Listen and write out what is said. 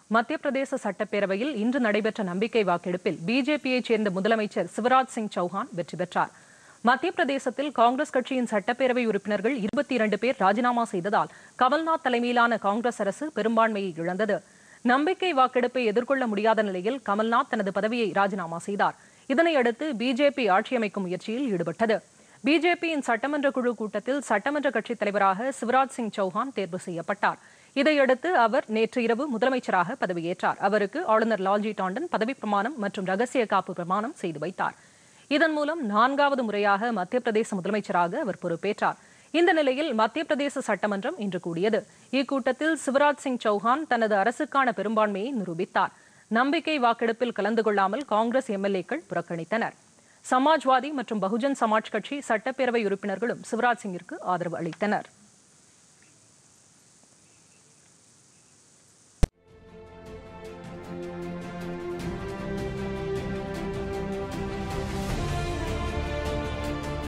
மத்திய பிரதேச சட்டப்பேரவையில் இன்று நடைபெற்ற நம்பிக்கை வாக்கெடுப்பில் பிஜேபியைச் சேர்ந்த முதலமைச்சர் சிவராஜ் சிங் சௌஹான் வெற்றி பெற்றார் மத்திய பிரதேசத்தில் காங்கிரஸ் கட்சியின் சட்டப்பேரவை உறுப்பினர்கள் இருபத்தி இரண்டு பேர் ராஜினாமா செய்ததால் கமல்நாத் தலைமையிலான காங்கிரஸ் அரசு பெரும்பான்மையை இழந்தது நம்பிக்கை வாக்கெடுப்பை எதிர்கொள்ள முடியாத நிலையில் கமல்நாத் தனது பதவியை ராஜினாமா செய்தார் இதனையடுத்து பிஜேபி ஆட்சியமைக்கும் முயற்சியில் ஈடுபட்டது பிஜேபியின் சட்டமன்ற குழு கூட்டத்தில் சட்டமன்ற கட்சித் தலைவராக சிவராஜ் சிங் சௌஹான் தேர்வு செய்யப்பட்டார் இதையடுத்து அவர் நேற்று இரவு முதலமைச்சராக பதவியேற்றார் அவருக்கு ஆளுநர் லால்ஜி டாண்டன் பதவிப் பிரமாணம் மற்றும் ரகசிய காப்பு பிரமாணம் செய்து வைத்தார் இதன் மூலம் நான்காவது முறையாக மத்திய பிரதேச முதலமைச்சராக அவர் பொறுப்பேற்றார் இந்த நிலையில் மத்திய பிரதேச சட்டமன்றம் இன்று கூடியது இக்கூட்டத்தில் சிவராஜ் சிங் சௌஹான் தனது அரசுக்கான பெரும்பான்மையை நிரூபித்தார் நம்பிக்கை வாக்கெடுப்பில் கலந்து கொள்ளாமல் காங்கிரஸ் எம்எல்ஏக்கள் புறக்கணித்தனர் சமாஜ்வாதி மற்றும் பகுஜன் சமாஜ் கட்சி சட்டப்பேரவை உறுப்பினர்களும் சிவராஜ் சிங்கிற்கு ஆதரவு அளித்தனர்